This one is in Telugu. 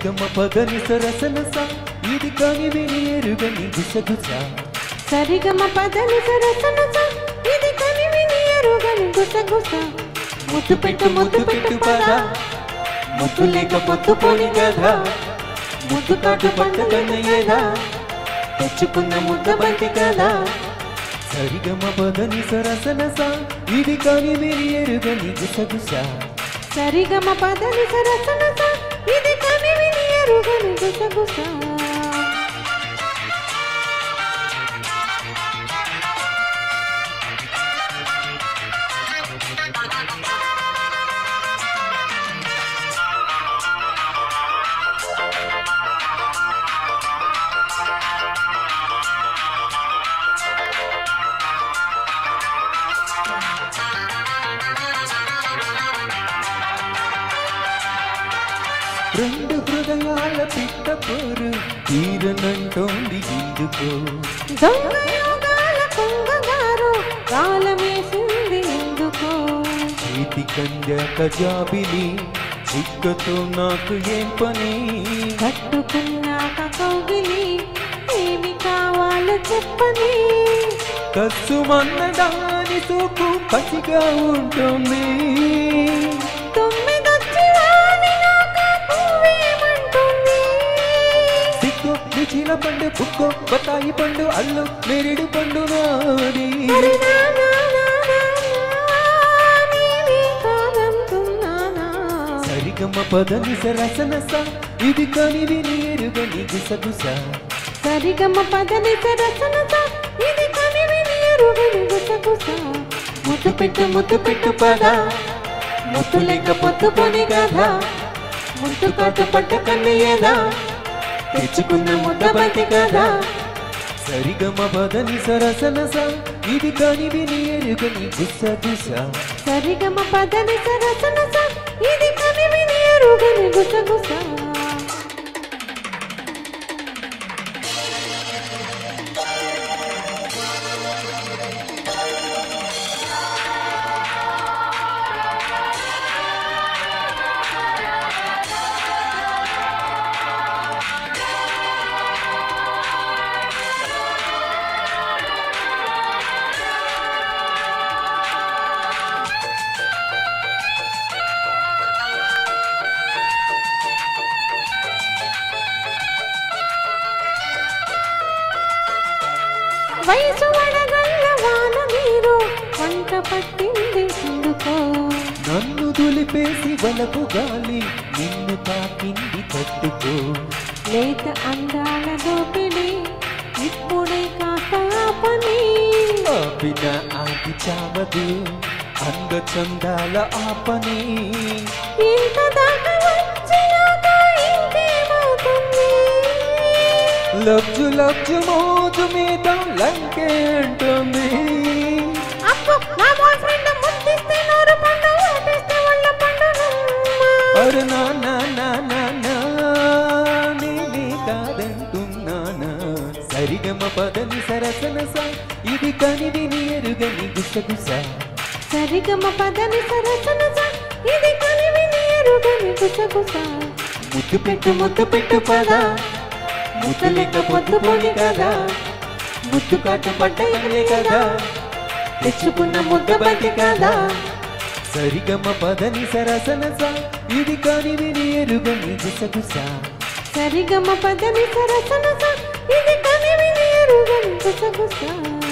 సరిగమ పదని సరసనస ఇది కాని విని ఎరుగని గుసగుస సరిగమ పదని సరసన స ఇది కని విని ఎరుగని గుసగుస ముద్దు పెట్టు ముద్దు పెట్టు పద ముద్దు లేక పొత్తు పోని కదా ముద్దు కాటు పట్టకన్నయ్యదా తెచ్చుకున్న ముద్ద బంతి కదా సరిగమ పదని సరసనస ఇది కాని విని ఎరుగని గుసగుస సరిగమ పదని సరసన స ఇది కని విని ఎరుగని గుసగుస రెండు హృదయాల పిట్ట పోరు తీరనంటోంది ఎందుకో దొంగ యోగాల కొంగగారు కాలమేసింది ఎందుకో చేతి కంజాక జాబిలి చిక్కతో నాకు ఏం పని కట్టుకున్నాక కౌగిలి ఏమి కావాలో చెప్పని కసు మన్నదాని సోకు పసిగా ఉంటుంది తొమ్మిదొచ్చి వాలినాక పువ్వేమంటుంది సిగ్గు మిచిల పండు బుక్కో బతాయి పండు అల్లు మెరిడి పండు నాది మరి నా నా నా నా నా, నీవే కాదంటున్నానా? సరిగమ పదని సరసనస ఇది కాని విని ఎరుగని గుసగుస సరిగమ పదని సరసన స, ఇది కని విని ఎరుగని గుసగుస. ముద్దు పెట్టు ముద్దు పెట్టు పద ముద్దు లేక పొత్తు పోని కదా ముద్దు కాటు పట్ట కన్నయ్యదా తెచ్చుకున్న ముద్ద బంతి కదా సరిగమ పదని సరసనస ఇది కాని విని ఎరుగని గుసగుస సరిగమ పదని సరసన స, ఇది కని విని ఎరుగని గుసగుస. వయసు వడగల్ల వాన నీరు వంట పట్టింది ఎందుకో నన్ను దులిపేసి వలపు గాలి నిన్ను తాకింది తట్టుకో లేత అందాల దోపిడి ఇప్పుడే కాస్త ఆపని ఆపిన ఆగి చావదు అంద చందాల ఆపని ఇంత దాకా వచ్చినాక ఇంకేమవుతుంది లబ్జు లబ్జు మోజు మీద లంకే అంటుంది అప్పు నా బాయ్ ఫ్రెండ్ ముద్దిస్తే నోరు పండు ఓటేస్తే వాళ్ళ పండు అరు నా నా నా నా నా నేనే కాదంటున్నానా సరిగమ పదని సరసనస ఇది కనిది నీ ఎరుగని గుసగుస సరిగమ పదని సరసన స, ఇది కని విని ఎరుగని గుసగుస ముద్దు పెట్టు ముద్దు పెట్టు పద ముద్దు లేక పొద్దు పోని కదా ముద్దు కాటు పడ్డలే కదా తెచ్చుకున్న ముద్ద బంతి కదా సరిగమ పదని సరసనస ఇది కాని విని ఎరుగని గుసగుస సరిగమ పదని సరసన స, ఇది కని విని ఎరుగని గుసగుస